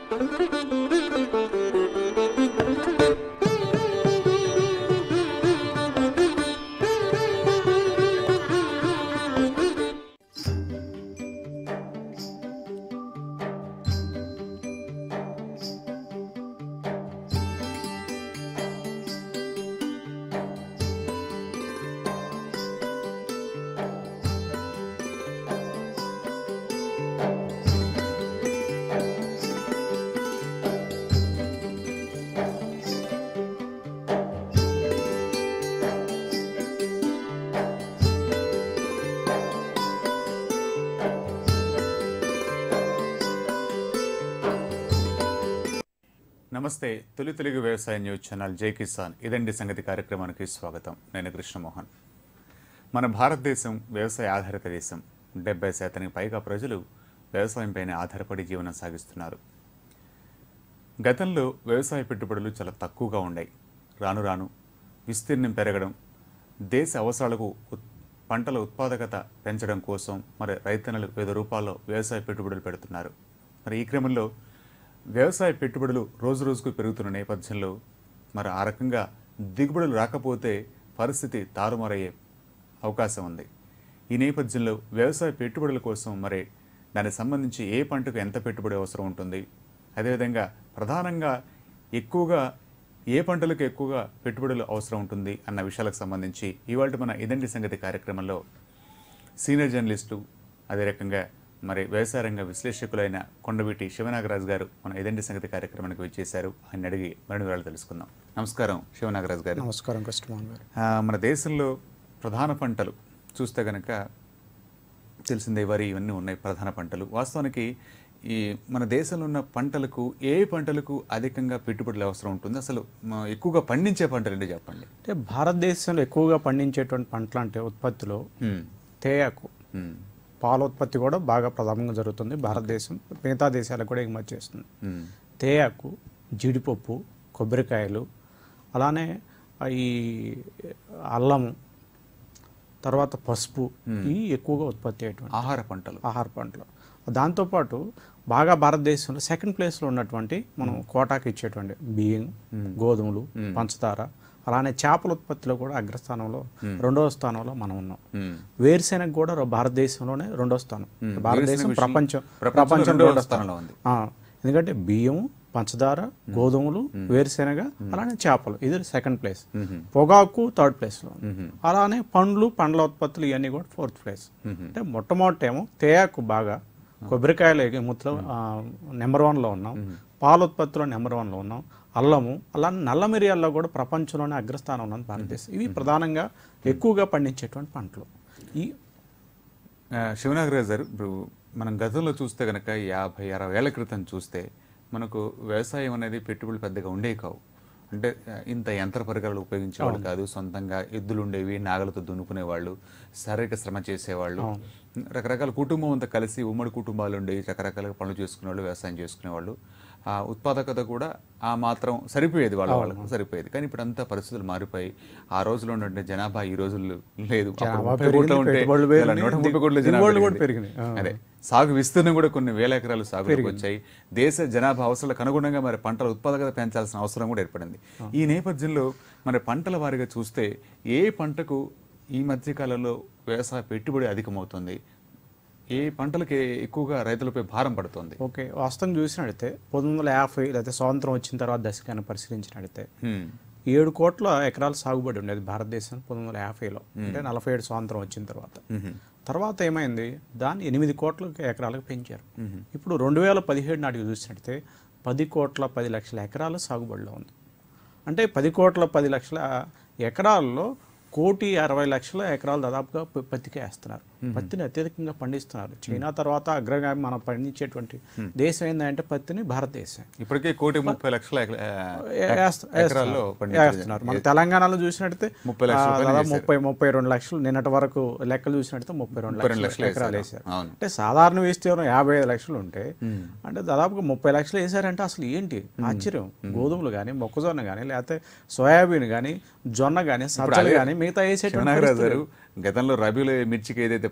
నమస్తే తొలి తెలుగు వ్యవసాయ న్యూస్ ఛానల్ జై కిసాన్ ఇదండి సంగతి కార్యక్రమానికి స్వాగతం నేను కృష్ణమోహన్ మన భారతదేశం వ్యవసాయ ఆధారిత దేశం డెబ్బై శాతానికి పైగా ప్రజలు వ్యవసాయంపైనే ఆధారపడి జీవనం సాగిస్తున్నారు గతంలో వ్యవసాయ పెట్టుబడులు చాలా తక్కువగా ఉన్నాయి రాను రాను విస్తీర్ణం పెరగడం దేశ అవసరాలకు ఉత్- పంటల ఉత్పాదకత పెంచడం కోసం మరి రైతన్నలు వివిధ రూపాల్లో వ్యవసాయ పెట్టుబడులు పెడుతున్నారు మరి ఈ క్రమంలో వ్యవసాయ పెట్టుబడులు రోజు రోజుకు పెరుగుతున్న నేపథ్యంలో మరి ఆ రకంగా దిగుబడులు రాకపోతే పరిస్థితి తారుమారయ్యే అవకాశం ఉంది ఈ నేపథ్యంలో వ్యవసాయ పెట్టుబడుల కోసం మరి దానికి సంబంధించి ఏ పంటకు ఎంత పెట్టుబడి అవసరం ఉంటుంది అదేవిధంగా ప్రధానంగా ఎక్కువగా ఏ పంటలకు ఎక్కువగా పెట్టుబడులు అవసరం ఉంటుంది అన్న విషయాలకు సంబంధించి ఇవాళ మన ఇదండి సంగతి కార్యక్రమంలో సీనియర్ జర్నలిస్టు అదే రకంగా మరి వ్యవసాయ రంగ విశ్లేషకులైన కొండవీటి శివనాగరాజు గారు మన ఇదండి సంగతి కార్యక్రమానికి వచ్చేశారు ఆయన అడిగి మరిన్ని వివరాలు తెలుసుకుందాం నమస్కారం శివనాగరాజు గారు నమస్కారం కృష్ణమోహన్ గారు ఆ, మన దేశంలో ప్రధాన పంటలు చూస్తే కనుక తెలిసిందే వరి ఇవన్నీ ఉన్నాయి ప్రధాన పంటలు వాస్తవానికి ఈ మన దేశంలో ఉన్న పంటలకు ఏ పంటలకు అధికంగా పెట్టుబడులు అవసరం ఉంటుంది అసలు మ, ఎక్కువగా పండించే పంటలు ఏంటి చెప్పండి అంటే భారతదేశంలో ఎక్కువగా పండించేటువంటి పంటలు అంటే ఉత్పత్తిలో మ్మ్. తేయాకు మ్మ్. పాల ఉత్పత్తి కూడా బాగా ప్రధానంగా జరుగుతుంది భారతదేశం మిగతా దేశాలకు కూడా ఎగుమతి చేస్తుంది మ్మ్. తేయాకు జీడిపప్పు కొబ్బరికాయలు అలానే ఆ ఈ అల్లము తర్వాత పసుపు ఇవి ఎక్కువగా ఉత్పత్తి అయ్యేటువంటి ఆహార పంటలు ఆహార పంటలు దాంతోపాటు బాగా భారతదేశంలో సెకండ్ ప్లేస్లో ఉన్నటువంటి మనం కోటాకి ఇచ్చేటువంటి బియ్యం గోధుమలు పంచదార అలానే చేపల ఉత్పత్తిలో కూడా అగ్రస్థానంలో రెండవ స్థానంలో మనం ఉన్నాం మ్మ్. వేరుశెనగ కూడా రో- భారతదేశంలోనే రెండో స్థానం మ్మ్. భారతదేశం వేరుశెనగ ప్రపంచం ప్రపంచంలో ప్రపంచం రెండవ రెండో స్థానంలో స్థానం ఉంది. ఆ, ఎందుకంటే బియ్యం పంచదార గోధుమలు వేరుశెనగ అలానే చేపలు ఇది సెకండ్ ప్లేస్ మ్మ్. పొగాకు థర్డ్ ప్లేస్లో ఉంది. మ్మ్. అలానే పండ్లు పండ్ల ఉత్పత్తులు ఇవన్నీ కూడా ఫోర్త్ ప్లేస్ అంటే మొట్టమొదటేమో తేయాకు బాగా కొబ్బరికాయలు ఎగుమతిలో నెంబర్ వన్లో ఉన్నాం పాల ఉత్పత్తిలో నెంబర్ వన్లో ఉన్నాం అల్లము అలానే నల్ల మిరియాల్లో కూడా ప్రపంచంలోనే అగ్రస్థానం ఉన్నది భారతదేశం ఇవి ప్రధానంగా ఎక్కువగా పండించేటువంటి పంటలు ఈ ఆ, శివనాగరాజు గారు ఇప్పుడు మనం గతంలో చూస్తే కనుక యాభై అరవై ఏళ్ల క్రితం చూస్తే మనకు వ్యవసాయం అనేది పెట్టుబడులు పెద్దగా ఉండేవి కావు అంటే ఆ, ఇంత యంత్ర పరికరాలు ఉపయోగించేవాళ్ళు కాదు సొంతంగా ఎద్దులు ఉండేవి నాగలతో దున్నుకునేవాళ్ళు శారీరక శ్రమ చేసేవాళ్ళు రకరకాల కుటుంబం అంతా కలిసి ఉమ్మడి కుటుంబాలు ఉండేవి రకరకాలుగా పనులు చేసుకునేవాళ్ళు వ్యవసాయం చేసుకునేవాళ్ళు ఆ ఉత్పాదకత కూడా ఆ మాత్రం సరిపోయేది వాళ్ళ వాళ్ళకు సరిపోయేది కానీ ఇప్పుడు అంతా పరిస్థితులు మారిపోయి ఆ రోజులో ఉన్నటువంటి జనాభా ఈ రోజుల్లో లేదు అప్పుడు జనాభా ముప్పై కోట్లు పెరిగింది, ఉంటే పెట్టుబడులు ఇవాళ పెరిగినాయి, నూట ముప్పై కోట్ల జనాభా దిగుబడులు కూడా పెరిగింది. పెరిగినాయి. ఆ. అదే సాగు విస్తీర్ణం కూడా కొన్ని వేల ఎకరాలు సాగులోకి వచ్చాయి దేశ జనాభా అవసరాలకు అనుగుణంగా మరి పంటల ఉత్పాదకత పెంచాల్సిన అవసరం కూడా ఏర్పడింది ఈ నేపథ్యంలో మరి పంటల వారిగా చూస్తే ఏ పంటకు ఈ మధ్య కాలంలో వ్యవసాయ పెట్టుబడి అధికమవుతుంది ఏ పంటలకి ఎక్కువగా రైతులపై భారం పడుతుంది ఓకే వాస్తవం చూసినట్టయితే పంతొమ్మిది వందల యాభై లేకపోతే స్వాతంత్రం వచ్చిన తర్వాత దశకాన్ని పరిశీలించినట్టయితే హ్మ్. ఏడు కోట్ల ఎకరాల సాగుబడి ఉండేది భారతదేశం పంతొమ్మిది వందల యాభైలో అంటే నలభై ఏడు స్వాతంత్రం వచ్చిన తర్వాత మ్మ్. తర్వాత ఏమైంది దాన్ని ఎనిమిది కోట్ల ఎకరాలకు పెంచారు ఇప్పుడు రెండు వేల పదిహేడు నాటికి చూసినట్టయితే పది కోట్ల పది లక్షల ఎకరాలు సాగుబడిలో ఉంది అంటే పది కోట్ల పది లక్షల ఎకరాల్లో కోటి అరవై లక్షల ఎకరాలు దాదాపుగా ప- పత్తికే వేస్తున్నారు పత్తిని అత్యధికంగా పండిస్తున్నారు చైనా తర్వాత అగ్రగామి మనం పండించేటువంటి దేశం ఏంటంటే పత్తిని భారతదేశం ఇప్పటికే కోటి ముప్పై లక్షల ఎక- ఆ, వేస్త- ఎకరాల్లో వేస్తున్నారు. వేస్తున్నారు మన తెలంగాణలో చూసినట్టయితే ముప్పై లక్షల ఆ, పైన దాదాపు వేశారు. ముప్పై ముప్పై రెండు లక్షలు నిన్నటి వరకు లెక్కలు చూసినట్టయితే ముప్పై రెండు ముప్పై రెండు లక్షల లక్షలు ఎకరాలు వేశారు. వేశారు అవును. అంటే సాధారణ విస్తీర్ణం యాభై ఐదు లక్షలు ఉంటే అంటే దాదాపుగా ముప్పై లక్షలు వేశారంటే అసలు ఏంటి ఆశ్చర్యం గోధుమలు కానీ మొక్కజొన్న కానీ లేకపోతే సోయాబీన్ కానీ జొన్న కానీ సజ్జలు కానీ మిగతా వేసేటువంటి శివనాగరాజు గారు గతంలో రబీలో మిర్చికి ఏదైతే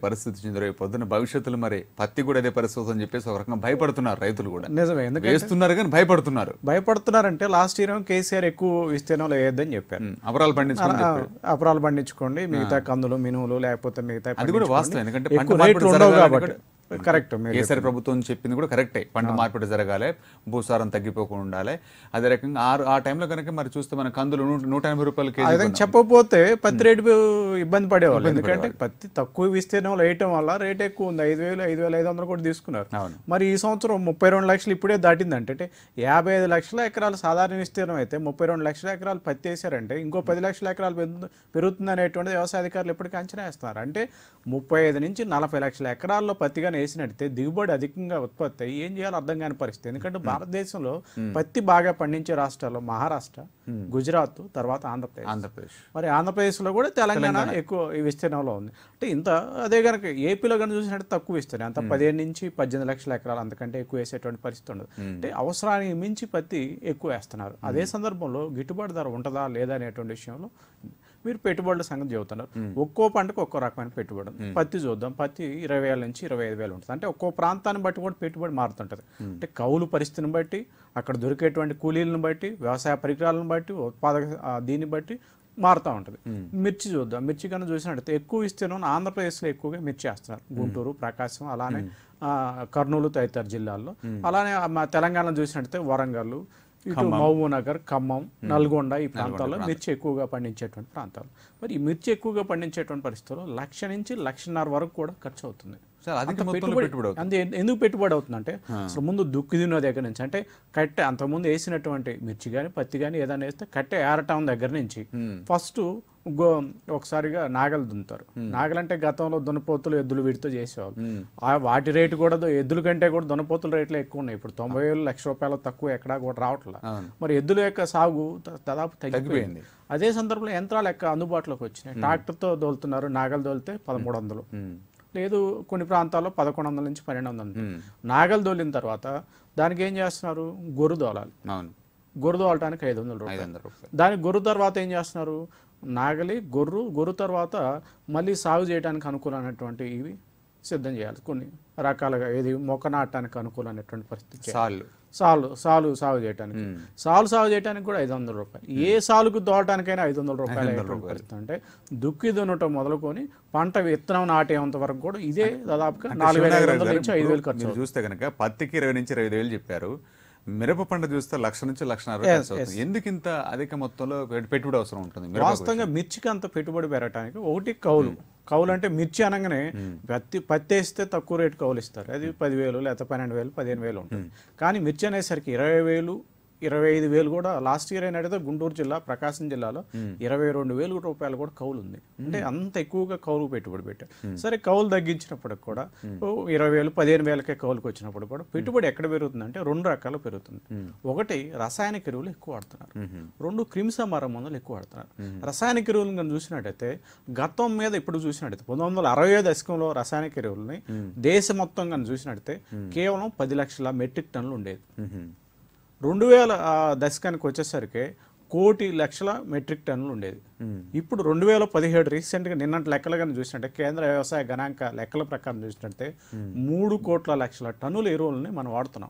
పరిస్థితి వచ్చింది రేపు పొద్దున భవిష్యత్తులో మరి పత్తి కూడా అదే పరిస్థితి అని చెప్పేసి ఒక రకంగా భయపడుతున్నారు రైతులు కూడా నిజమే ఎందుకంటే వేస్తున్నారు కానీ భయపడుతున్నారు భయపడుతున్నారంటే లాస్ట్ ఇయర్ ఏమో కేసీఆర్ ఎక్కువ విస్తీర్ణంలో వేయొద్దని చెప్పారు ఉమ్, అపరాలు పండించుకుని ఆ, అపరాలు పండించుకోండి మిగతా కందులు మినువులు లేకపోతే మిగతా అది కూడా పండించుకోండి. వాస్తవం ఎందుకంటే పంట ఎక్కువ మార్పిడి రేట్లు ఉండవు జరగాలని కాబట్టి కరెక్ట్ మీరు కేసీఆర్ ప్రభుత్వం చెప్పింది కూడా కరెక్టే పంట మార్పిడి జరగాలి భూసారం తగ్గిపోకుండా ఉండాలి అదే రకంగా ఆ- ఆ టైంలో కనుక మరి చూస్తే మన కందులు నూట- నూట ఎనభై రూపాయలు కేజీ అదే చెప్పకపోతే పత్తి రేటు ఇబ్బంది పడేవాళ్ళు ఎందుకంటే పత్తి తక్కువ విస్తీర్ణంలో వేయటం వల్ల రేట్ ఎక్కువ ఉంది ఐదు వేలు ఐదు వేల ఐదు వందలు కూడా తీసుకున్నారు అవును. మరి ఈ సంవత్సరం ముప్పై రెండు లక్షలు ఇప్పుడే దాటిందంటే అంటే యాభై ఐదు లక్షల ఎకరాలు సాధారణ విస్తీర్ణం అయితే ముప్పై రెండు లక్షల ఎకరాలు పత్తి వేసారంటే ఇంకో పది లక్షల ఎకరాలు పెరుగు- పెరుగుతుంది అనేటువంటిది వ్యవసాయ అధికారులు ఎప్పటికీ అంచనా వేస్తున్నారు అంటే ముప్పై ఐదు నుంచి నలభై లక్షల ఎకరాల్లో పత్తిగానే వేసినట్టే దిగుబడి అధికంగా ఉత్పత్తి అయ్యి ఏం చేయాలో అర్థం కాని పరిస్థితి ఎందుకంటే భారతదేశంలో పత్తి బాగా పండించే రాష్ట్రాల్లో మహారాష్ట్ర గుజరాత్ తర్వాత ఆంధ్రప్రదేశ్ ఆంధ్రప్రదేశ్ మరి ఆంధ్రప్రదేశ్లో కూడా తెలంగాణ ఎక్కువ ఈ విస్తీర్ణంలో ఉంది అంటే ఇంత అదే కనుక ఏపీలో కనుక చూసినట్టు తక్కువ విస్తీర్ణం అంత పదిహేను నుంచి పద్దెనిమిది లక్షల ఎకరాలు అంతకంటే ఎక్కువ వేసేటువంటి పరిస్థితి ఉండదు అంటే అవసరానికి మించి పత్తి ఎక్కువ వేస్తున్నారు అదే సందర్భంలో గిట్టుబాటు ధర ఉంటుందా లేదా అనేటువంటి విషయంలో మీరు పెట్టుబడుల సంగతి చెబుతున్నారు ఒక్కో పంటకు ఒక్కో రకమైన పెట్టుబడి ఉంది. పత్తి చూద్దాం పత్తి ఇరవై వేల నుంచి ఇరవై ఐదు వేలు ఉంటుంది అంటే ఒక్కో ప్రాంతాన్ని బట్టి కూడా పెట్టుబడి మారుతుంటుంది అంటే కౌలు పరిస్థితిని బట్టి అక్కడ దొరికేటువంటి కూలీలను బట్టి వ్యవసాయ పరికరాలను బట్టి ఉత్పాదక ఆ, దీన్ని బట్టి మారుతూ ఉంటుంది మిర్చి చూద్దాం మిర్చి కన్నా చూసినట్టయితే ఎక్కువ విస్తీర్ణం ఆంధ్రప్రదేశ్లో ఎక్కువగా మిర్చి వేస్తున్నారు గుంటూరు ప్రకాశం అలానే ఆ, కర్నూలు తదితర జిల్లాల్లో అలానే మా తెలంగాణ చూసినట్టయితే వరంగల్ ఇటు మహబూబ్ నగర్ ఖమ్మం నల్గొండ ఈ ప్రాంతాల్లో మిర్చి ఎక్కువగా పండించేటువంటి ప్రాంతాలు మరి ఈ మిర్చి ఎక్కువగా పండించేటువంటి పరిస్థితుల్లో లక్ష నుంచి లక్షన్నర వరకు కూడా ఖర్చు అవుతుంది చాలా అధిక మొత్తంలో పెట్టుబడి పెట్టుబడి అవుతుంది. అంతే ఎందుకు పెట్టుబడి అవుతుందంటే అసలు ముందు దుక్కి దున్న దగ్గర నుంచి అంటే కట్టె అంతకుముందు వేసినటువంటి మిర్చి కానీ పత్తి కానీ ఏదైనా వేస్తే కట్టె ఏరటం దగ్గర నుంచి ఫస్ట్ గో ఒకసారిగా నాగలు దున్నుతారు నాగలు అంటే గతంలో దున్నపోతులు ఎద్దులు వీటితో చేసేవాళ్ళు ఆ వాటి రేటు కూడా దో- ఎద్దుల కంటే కూడా దున్నపోతుల రేట్లు ఎక్కువ ఉన్నాయి ఇప్పుడు తొంభై వేలు లక్ష రూపాయలు తక్కువ ఎక్కడా కూడా రావట్లేదు అవును. మరి ఎద్దుల యొక్క సాగు ద- దాదాపు తగ్గిపోయింది తగ్గిపోయింది. అదే సందర్భంలో యంత్రాలు ఎక్క అందుబాటులోకి వచ్చినాయి ట్రాక్టర్తో దోలుతున్నారు నాగలు దోలితే పదమూడు వందలు ఉమ్, లేదు కొన్ని ప్రాంతాల్లో పదకొండు వందల నుంచి పన్నెండు వందలు నాగలు దోలిన తర్వాత దానికి ఏం చేస్తున్నారు గొర్రు దోలాలి అవును గొర్రు దోలటానికి ఐదు వందల రూపాయలు ఐదు వందల రూపాయలు దాని గొర్రు తర్వాత ఏం చేస్తున్నారు నాగలి గొర్రు గొర్రు తర్వాత మళ్ళీ సాగు చేయడానికి అనుకూలమైనటువంటి ఇవి సిద్ధం చేయాలి కొన్ని రకాలుగా ఏది మొక్క నాటడానికి అనుకూలమైనటువంటి పరిస్థితి చేయాలి. సార్లు సాలు సాలు సాగు చేయడానికి సాలు సాగు చేయడానికి కూడా ఐదు వందల రూపాయలు ఏ సాలుకు దోలటానికైనా ఐదు వందల రూపాయలు అయ్యేటువంటి పరిస్థితి అంటే దుక్కి దున్నటం మొదలుకొని పంట విత్తనం నాటేంత వరకు కూడా ఇదే దాదాపుగా నాలుగు వేల ఐదు శివనాగరాజు వందల గారు, నుంచి ఐదు వేలు ఇప్పుడు ఖర్చు మీరు చూస్తే కనుక పత్తికి ఇరవై నుంచి ఇరవై ఐదు వేలు చెప్పారు మిరప పంట చూస్తే లక్ష నుంచి లక్ష అరవై ఖర్చు అవుతుంది ఎందుకు ఇంత అధిక మొత్తంలో పెట్టు- పెట్టుబడి అవసరం ఉంటుంది మిరపకు? వాస్తవంగా మిర్చికి అంత పెట్టుబడి పెరగటానికి ఒకటి కౌలు కౌలు అంటే మిర్చి అనగానే పత్తి పత్తి వేస్తే తక్కువ రేటు కౌలు ఇస్తారు అది పదివేలు లేకపోతే పన్నెండు వేలు పదిహేను వేలు ఉంటుంది కానీ మిర్చి అనేసరికి ఇరవై వేలు ఇరవై ఐదు వేలు కూడా లాస్ట్ ఇయర్ అయినట్టయితే గుంటూరు జిల్లా ప్రకాశం జిల్లాలో ఇరవై రెండు వేలు రూపాయలు కూడా కౌలు ఉంది అంటే అంత ఎక్కువగా కౌలు పెట్టుబడి పెట్టారు సరే కౌలు తగ్గించినప్పటికి కూడా ఓ ఇరవై వేలు పదిహేను వేలకే కౌలుకి వచ్చినప్పుడు కూడా పెట్టుబడి ఎక్కడ పెరుగుతుందంటే రెండు రకాలు పెరుగుతుంది ఒకటి రసాయనిక ఎరువులు ఎక్కువ వాడుతున్నారు రెండు క్రిమిసంహార మందులు ఎక్కువ వాడుతున్నారు రసాయనిక ఎరువులను కనుక చూసినట్టయితే గతం మీద ఇప్పుడు చూసినట్టయితే పంతొమ్మిది వందల అరవై దశకంలో రసాయనిక ఎరువులని దేశం మొత్తం కనుక చూసినట్టయితే కేవలం పది లక్షల మెట్రిక్ టన్నులు ఉండేది మ్మ్. రెండు వేల ఆ, దశకానికి వచ్చేసరికి కోటి లక్షల మెట్రిక్ టన్నులు ఉండేది ఇప్పుడు రెండు వేల పదిహేడు రీసెంట్గా నిన్నటి లెక్కలు కానీ చూసినట్టే కేంద్ర వ్యవసాయ గణాంక లెక్కల ప్రకారం చూసినట్టే మూడు కోట్ల లక్షల టన్నుల ఎరువులని మనం వాడుతున్నాం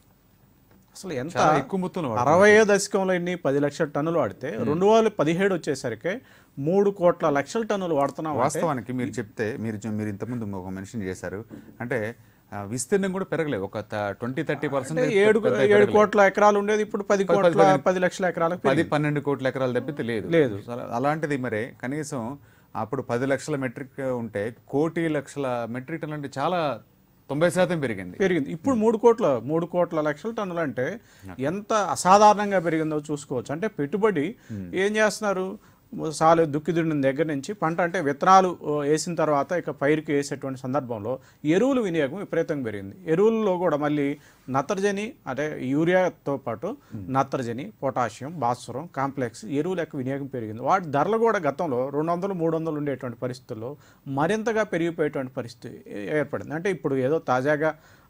అసలు ఎంత చాలా ఎక్కువ మొత్తంలో వాడుతున్నారు. అరవై దశకంలో ఇన్ని పది లక్షల టన్నులు వాడితే రెండు వేల పదిహేడు వచ్చేసరికి మూడు కోట్ల లక్షల టన్నులు వాడుతున్నాం అంటే వాస్తవానికి మీరు చెప్తే మీరు చె- మీరు ఇంతకుముందు ఒక మెన్షన్ చేశారు అంటే ఆ, విస్తీర్ణం కూడా పెరగలేదు ఒక ట్వంటీ థర్టీ పర్సెంట్ అంటే ఏడు ఏడు కోట్ల ఎకరాలు ఉండేది ఇప్పుడు పది కోట్ల పది లక్షల ఎకరాలకు పది పన్నెండు కోట్ల ఎకరాలు తప్పితే లేదు లేదు. అలా- అలాంటిది మరి కనీసం అప్పుడు పది లక్షల మెట్రిక్ ఉంటే కోటి లక్షల మెట్రిక్ టన్ అంటే చాలా తొంభై శాతం పెరిగింది పెరిగింది ఇప్పుడు మూడు కోట్ల మూడు కోట్ల లక్షల టన్నులు అంటే ఎంత అసాధారణంగా పెరిగిందో చూసుకోవచ్చు అంటే పెట్టుబడి ఏం చేస్తున్నారు సాలు దుక్కి దున్నిన దగ్గర నుంచి పంట అంటే విత్తనాలు ఓ, వేసిన తర్వాత ఇక పైరుకి వేసేటువంటి సందర్భంలో ఎరువుల వినియోగం విపరీతంగా పెరిగింది ఎరువుల్లో కూడా మళ్ళీ నత్రజని అంటే యూరియాతో పాటు నత్రజని పొటాషియం భాస్వరం కాంప్లెక్స్ ఎరువుల యొక్క వినియోగం పెరిగింది వాటి ధరలు కూడా గతంలో రెండు వందలు మూడు వందలు ఉండేటువంటి పరిస్థితుల్లో మరింతగా పెరిగిపోయేటువంటి పరిస్థితి ఏ- ఏర్పడింది అంటే ఇప్పుడు ఏదో తాజాగా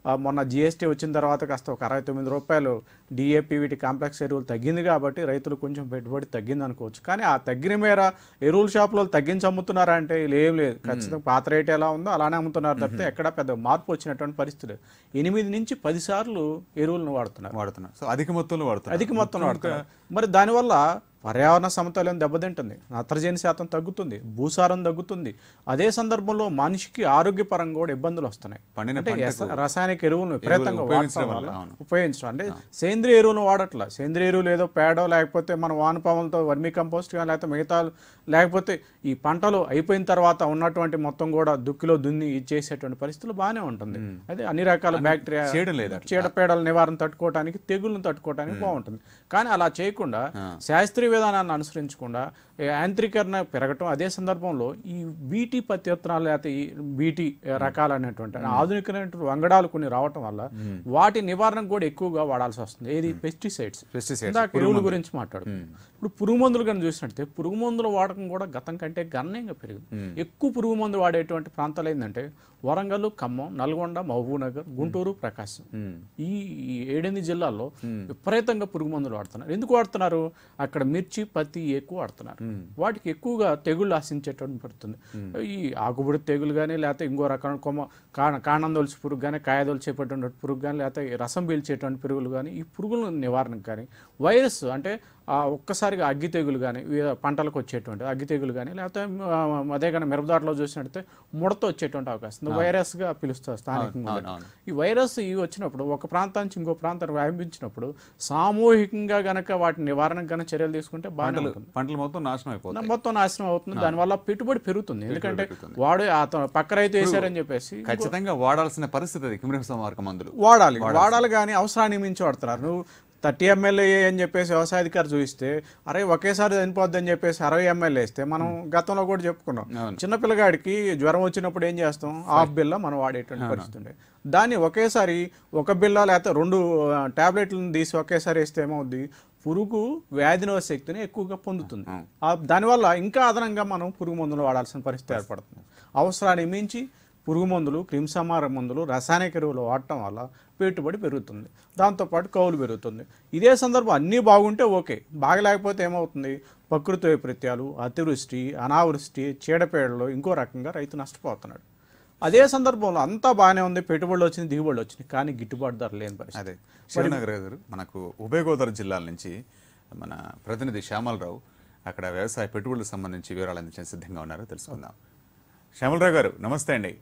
ఆ, మొన్న జిఎస్టీ వచ్చిన తర్వాత కాస్త ఒక అరవై తొమ్మిది రూపాయలు డిఏపి వీటి కాంప్లెక్స్ ఎరువులు తగ్గింది కాబట్టి రైతులు కొంచెం పెట్టుబడి తగ్గింది అనుకోవచ్చు కానీ ఆ తగ్గిన మేర ఎరువుల షాపులో తగ్గించి అమ్ముతున్నారా అంటే ఇలా ఏం లేదు ఖచ్చితంగా పాత రేట్ ఎలా ఉందో అలానే అమ్ముతున్నారు తప్పితే ఎక్కడ పెద్ద మార్పు వచ్చినటువంటి పరిస్థితి లేదు. ఎనిమిది నుంచి పది సార్లు ఎరువులను వాడుతున్నారు వాడుతున్నారు సో అధిక మొత్తంలో వాడుతున్నారు అధిక మొత్తంలో వాడుతున్నారు మరి దానివల్ల పర్యావరణ సమతుల్యం దెబ్బతింటుంది నత్రజని శాతం తగ్గుతుంది భూసారం తగ్గుతుంది అదే సందర్భంలో మనిషికి ఆరోగ్యపరంగా కూడా ఇబ్బందులు వస్తున్నాయి పండిన అంటే పంటకు ఎస- రసాయనిక ఎరువులను విపరీతంగా ఉపయోగించడం వాడటం వల్ల, వల్ల అవును. ఉపయోగించడం అంటే సేంద్రియ ఎరువులను వాడట్ల సేంద్రియ ఎరువులు ఏదో పేడో లేకపోతే మన వానపాములతో వర్మీ కంపోస్ట్ కానీ లేకపోతే మిగతా లేకపోతే ఈ పంటలు అయిపోయిన తర్వాత ఉన్నటువంటి మొత్తం కూడా దుక్కిలో దున్ని ఇది చేసేటువంటి పరిస్థితులు బాగానే ఉంటుంది అదే అన్ని రకాల బ్యాక్టీరియా చేయడం లేదు అట్లా. చీడపీడల నివారణ తట్టుకోవడానికి తెగుళ్ళను తట్టుకోవడానికి బాగుంటుంది కానీ అలా చేయకుండా శాస్త్రీయ విధానాన్ని అనుసరించకుండా ఈ యాంత్రీకరణ పెరగటం అదే సందర్భంలో ఈ బీటీ పత్తి విత్తనాలు లేకపోతే ఈ బీటీ రకాలైనటువంటి ఆధునికమైనటువంటి వంగడాలు కొన్ని రావటం వల్ల వాటి నివారణకు కూడా ఎక్కువగా వాడాల్సి వస్తుంది ఏది పెస్టిసైడ్స్ Pesticides, ఇందాక ఎరువుల గురించి మాట్లాడు ఇప్పుడు పురుగు మందులు కానీ చూసినట్టే పురుగు మందుల వాడకం కూడా గతం కంటే గణనీయంగా పెరిగింది ఎక్కువ పురుగు మందు వాడేటువంటి ప్రాంతాలు ఏంటంటే వరంగల్ ఖమ్మం నల్గొండ మహబూబ్ నగర్ గుంటూరు ప్రకాశం ఈ ఈ ఏడెనిమిది జిల్లాల్లో విపరీతంగా పురుగు మందులు వాడుతున్నారు ఎందుకు వాడుతున్నారు అక్కడ మిర్చి పత్తి ఎక్కువ వాడుతున్నారు వాటికి ఎక్కువగా తెగుళ్ళు ఆశించేటువంటి పడుతుంది ఈ ఆకుబుడి తెగులు కానీ లేకపోతే ఇంకో రకమైన కొమ్మ కాణ కాణం దొలిచి పురుగు కానీ కాయ దొలిచేటువంటి పురుగు కానీ లేకపోతే ఈ రసం పీల్చేటువంటి పురుగులు కానీ ఈ పురుగుల నివారణకు కానీ వైరస్ అంటే ఆ ఒక్కసారిగా అగ్గి తెగులు కానీ వివిధ పంటలకు వచ్చేటువంటి అగ్గి తెగులు కానీ లేకపోతే ఆ, అదే కానీ మిరపదాటలో చూసినట్టయితే ముడత వచ్చేటువంటి అవకాశం ఉంది. వైరస్గా పిలుస్తారు స్థానికంగా అవును, అవును. ఈ వైరస్ ఇవి వచ్చినప్పుడు ఒక ప్రాంతం నుంచి ఇంకో ప్రాంతానికి వ్యాపించినప్పుడు సామూహికంగా గనక వాటి నివారణకు గనక చర్యలు తీసుకుంటే బాగానే పంటలు ఉంటుంది పంటలు మొత్తం నాశనం అయిపోతాయి మొత్తం నాశనం అవుతుంది దానివల్ల పెట్టుబడి పెరుగుతుంది ఎందుకంటే వాడు అతను పక్క రైతు వేశారని చెప్పేసి ఖచ్చితంగా వాడాల్సిన పరిస్థితి అది కిమ్రిహ సంహారక మందులు వాడాలి వాడాలి కానీ అవసరాన్ని మించి వాడుతున్నారు నువ్వు థర్టీ ఎంఎల్ఏ అని చెప్పేసి వ్యవసాయాధికారి చూపిస్తే అరే ఒకేసారి చనిపోద్ది అని చెప్పేసి అరవై ఎంఎల్ వేస్తే మనం గతంలో కూడా చెప్పుకున్నాం అవును. చిన్న పిల్లగాడికి జ్వరం వచ్చినప్పుడు ఏం చేస్తాం హాఫ్ బిల్ల మనం వాడేటువంటి పరిస్థితి ఉండే దాన్ని ఒకేసారి ఒక బిల్ల లేకపోతే రెండు టాబ్లెట్లను తీసి ఒకేసారి వేస్తే ఏమవుద్ది పురుగు వ్యాధినవ శక్తిని ఎక్కువగా పొందుతుంది ఆ దానివల్ల ఇంకా అదనంగా మనం పురుగు మందులు వాడాల్సిన పరిస్థితి ఏర్పడుతుంది అవసరాన్ని మించి పురుగు మందులు క్రిమిసంహార మందులు రసాయనిక ఎరువులు వాడటం వల్ల పెట్టుబడి పెరుగుతుంది దాంతోపాటు కౌలు పెరుగుతుంది ఇదే సందర్భం అన్నీ బాగుంటే ఓకే బాగలేకపోతే ఏమవుతుంది ప్రకృతి వైపరీత్యాలు అతివృష్టి అనావృష్టి చీడపీడలు ఇంకో రకంగా రైతు నష్టపోతున్నాడు అదే సందర్భంలో అంతా బాగానే ఉంది పెట్టుబడులు వచ్చింది దిగుబడులు వచ్చినాయి కానీ గిట్టుబాటు ధర లేని పరిస్థితి అదే శివనగర్ గారు మనకు ఉభయ గోదావరి జిల్లాల నుంచి మన ప్రతినిధి శ్యామలరావు అక్కడ వ్యవసాయ పెట్టుబడులకు సంబంధించి వివరాలు అందించే సిద్ధంగా ఉన్నారు తెలుసుకుందాం శ్యామలరావు గారు నమస్తే అండి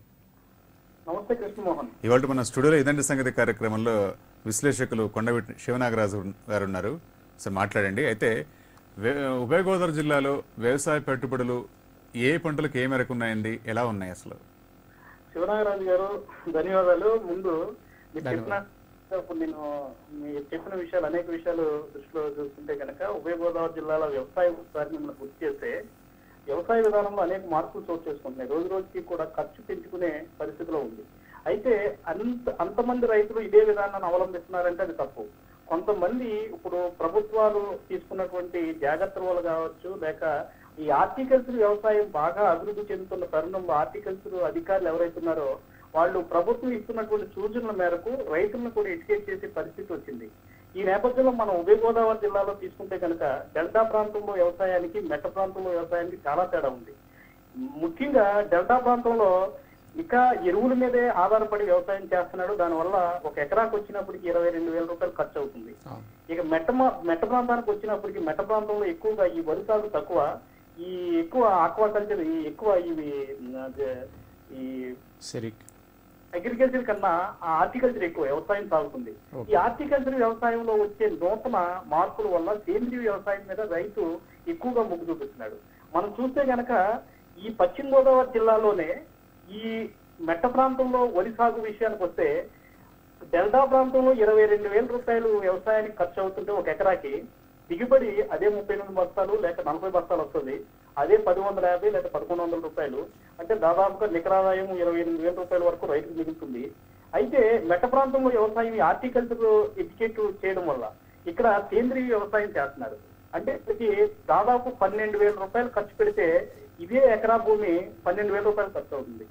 నమస్తే కృష్ణమోహన్ ఇవాళ మన స్టూడియోలో ఇదండి సంగతి కార్యక్రమంలో విశ్లేషకులు కొండవీటి శివనాగరాజు గారు ఉన్నారు సార్ మాట్లాడండి అయితే వే- ఉభయ గోదావరి జిల్లాలో వ్యవసాయ పెట్టుబడులు ఏ పంటలకు ఏ మేరకు ఉన్నాయండి ఎలా ఉన్నాయి అసలు శివనాగరాజు గారు ధన్యవాదాలు ముందు మీరు చెప్పిన ఇప్పుడు నేను మీరు చెప్పిన విషయాలు అనేక విషయాలు దృష్టిలో చూస్తుంటే కనుక ఉభయ గోదావరి జిల్లాల వ్యవసాయ ఒకసారి మిమ్మల్ని గుర్తు చేస్తే వ్యవసాయ విధానంలో అనేక మార్పులు చోటు చేసుకుంటున్నాయి రోజు రోజుకి కూడా ఖర్చు పెంచుకునే పరిస్థితిలో ఉంది అయితే అంత అంతమంది రైతులు ఇదే విధానాన్ని అవలంబిస్తున్నారంటే అది తప్పు కొంతమంది ఇప్పుడు ప్రభుత్వాలు తీసుకున్నటువంటి జాగ్రత్తల వల్ల కావచ్చు లేక ఈ హార్టికల్చర్ వ్యవసాయం బాగా అభివృద్ధి చెందుతున్న తరుణంలో హార్టికల్చర్ అధికారులు ఎవరైతున్నారో వాళ్ళు ప్రభుత్వం ఇస్తున్నటువంటి సూచనల మేరకు రైతులను కూడా ఎడ్యుకేట్ చేసే పరిస్థితి వచ్చింది ఈ నేపథ్యంలో మనం ఉభయ గోదావరి జిల్లాలో తీసుకుంటే కనుక డెల్టా ప్రాంతంలో వ్యవసాయానికి మెట్ట ప్రాంతంలో వ్యవసాయానికి చాలా తేడా ఉంది ముఖ్యంగా డెల్టా ప్రాంతంలో ఇక ఎరువుల మీదే ఆధారపడి వ్యవసాయం చేస్తున్నాడు దానివల్ల ఒక ఎకరాకు వచ్చినప్పటికి ఇరవై రెండు వేల రూపాయలు ఖర్చు అవుతుంది ఇక మెట్ట మా- మెట్ట ప్రాంతానికి వచ్చినప్పటికి మెట్ట ప్రాంతంలో ఎక్కువగా ఈ వరి సాగు తక్కువ ఈ ఎక్కువ ఆక్వాకల్చర్ ఈ ఎక్కువ ఇవి ఉమ్, అదే, ఈ సరే అగ్రికల్చర్ కన్నా ఆ హార్టికల్చర్ ఎక్కువ వ్యవసాయం సాగుతుంది ఈ హార్టికల్చర్ వ్యవసాయంలో వచ్చే నూతన మార్పుల వల్ల సేంద్రీయ వ్యవసాయం మీద రైతు ఎక్కువగా మొగ్గు చూపిస్తున్నాడు మనం చూస్తే గనక ఈ పశ్చిమ గోదావరి జిల్లాలోనే ఈ మెట్ట ప్రాంతంలో వరి సాగు విషయానికి వస్తే డెల్టా ప్రాంతంలో ఇరవై రెండు వేల రూపాయలు వ్యవసాయానికి ఖర్చు అవుతుంటే ఒక ఎకరాకి దిగుబడి అదే ముప్పై ఎనిమిది బస్తాలు లేక నలభై బస్తాలు వస్తుంది అదే పది వందల యాభై లేక పదకొండు వందల రూపాయలు అంటే దాదాపుగా నికరాదాయం ఇరవై ఎనిమిది వేల రూపాయల వరకు రైతుకు మిగులుతుంది అయితే మెట్ట ప్రాంతంలో వ్యవసాయం ఈ హార్టికల్చర్ ఎడ్యుకేట్ చేయడం వల్ల ఇక్కడ సేంద్రీయ వ్యవసాయం చేస్తున్నారు అంటే ఇప్పటికి దాదాపు పన్నెండు వేల రూపాయలు ఖర్చు పెడితే ఇదే ఎకరా భూమి పన్నెండు వేల రూపాయలు ఖర్చు అవుతుంది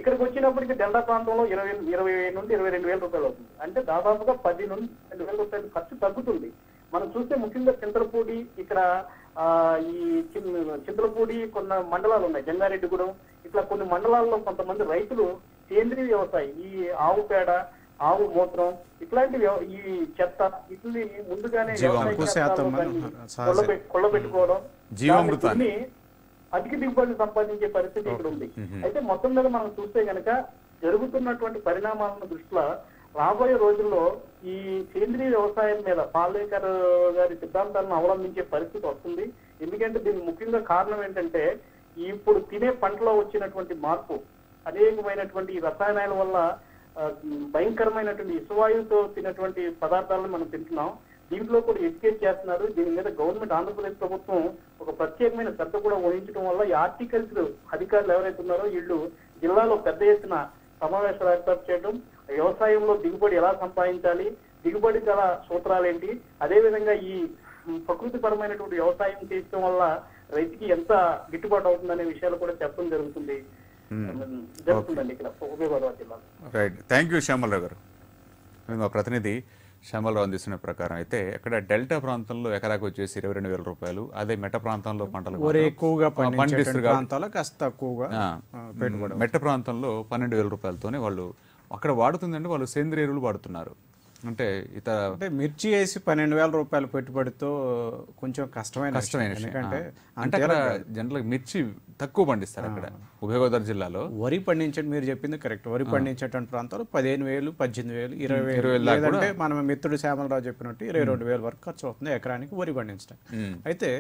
ఇక్కడికి వచ్చినప్పటికి డెల్టా ప్రాంతంలో ఇరవై ఇరవై నుండి ఇరవై రెండు వేల రూపాయలు అవుతుంది అంటే దాదాపుగా పది నుండి రెండు వేల రూపాయలు ఖర్చు తగ్గుతుంది మనం చూస్తే ముఖ్యంగా చింతలపూడి ఇక్కడ ఆ, ఈ చిన్- చింతలపూడి కొన్ని మండలాలు ఉన్నాయి జంగారెడ్డిగూడెం ఇట్లా కొన్ని మండలాల్లో కొంతమంది రైతులు సేంద్రీయ వ్యవసాయం ఈ ఆవు పేడ ఆవు మూత్రం ఇట్లాంటి వ్యవ- ఈ చెత్త వీటిని ముందుగానే జీవామృతం. వ్యవసాయ ఎక్కువ శాతం క్షేత్రాల్లో దాన్ని సహజ- కొల్లబె- కొల్లబెట్టుకోవడం జీవామృతాన్ని. దాన్ని దున్ని అధిక దిగుబడిని సంపాదించే పరిస్థితి ఇక్కడ ఉంది అయితే మొత్తం మీద మనం చూస్తే గనక జరుగుతున్నటువంటి పరిణామాలను దృష్టిలో రాబోయే రోజుల్లో ఈ సేంద్రీయ వ్యవసాయం మీద పాలేకర్ గారి సిద్ధాంతాలను అవలంబించే పరిస్థితి వస్తుంది ఎందుకంటే దీనికి ముఖ్యంగా కారణం ఏంటంటే ఇప్పుడు తినే పంటలో వచ్చినటువంటి మార్పు అనేకమైనటువంటి ఈ రసాయనాల వల్ల ఆ, భయంకరమైనటువంటి ఇసువాయువుతో తినటువంటి పదార్థాలను మనం తింటున్నాం దీంట్లో కూడా ఎడ్యుకేట్ చేస్తున్నారు దీని మీద గవర్నమెంట్ ఆంధ్రప్రదేశ్ ప్రభుత్వం ఒక ప్రత్యేకమైన శ్రద్ధ కూడా వహించడం వల్ల ఈ హార్టికల్చర్ అధికారులు ఎవరైతే ఉన్నారో వీళ్ళు జిల్లాలో పెద్ద ఎత్తున సమావేశాలు ఏర్పాటు చేయడం వ్యవసాయంలో దిగుబడి ఎలా సంపాదించాలి దిగుబడి గల సూత్రాలు ఏంటి అదేవిధంగా ఈ ప్రకృతి పరమైనటువంటి వ్యవసాయం చేయడం వల్ల రైతుకి ఎంత గిట్టుబాటు అవుతుందనే విషయాలు కూడా చెప్పడం జరుగుతుంది జరుగుతుందండి ఇక్కడ ఉభయ గోదావరి జిల్లాలో రైట్ థ్యాంక్ యూ శ్యామలరావు గారు ఇది మా ప్రతినిధి శ్యామలరావు అందిస్తున్న ప్రకారం అయితే ఇక్కడ డెల్టా ప్రాంతంలో ఎకరాకు వచ్చేసి ఇరవై రెండు వేల రూపాయలు అదే మెట్ట ప్రాంతంలో పంటలు వరి మాత్రం ఎక్కువగా పండించే పండిస్తారు కాబట్టి ప్రాంతాల్లో కాస్త తక్కువగా ఆ, ఆ, పెట్టుబడి మెట్ట ప్రాంతంలో పన్నెండు వేల రూపాయలతోనే వాళ్ళు అక్కడ వాడుతుందంటే వాళ్ళు సేంద్రియ ఎరువులు వాడుతున్నారు అంటే ఇతర అంటే మిర్చి వేసి పన్నెండు వేల రూపాయల పెట్టుబడితో కొంచెం కష్టమైన విషయం. కష్టమైన విషయం. ఎందుకంటే ఆ. అంటే అక్కడ జనరల్ మిర్చి తక్కువ పండిస్తారు అక్కడ ఉభయ గోదావరి జిల్లాలో వరి పండించండి మీరు చెప్పింది కరెక్ట్ వరి పండించేటువంటి ప్రాంతాలు పదిహేను వేలు పద్దెనిమిది వేలు ఇరవై వేలు ఇరవై వేలు దాకా లేదంటే మనం మిత్రుడు శ్యామలరావు చెప్పినట్టు ఇరవై రెండు వేల వరకు ఖర్చు అవుతుంది ఎకరానికి వరి పండించడం మ్మ్. అయితే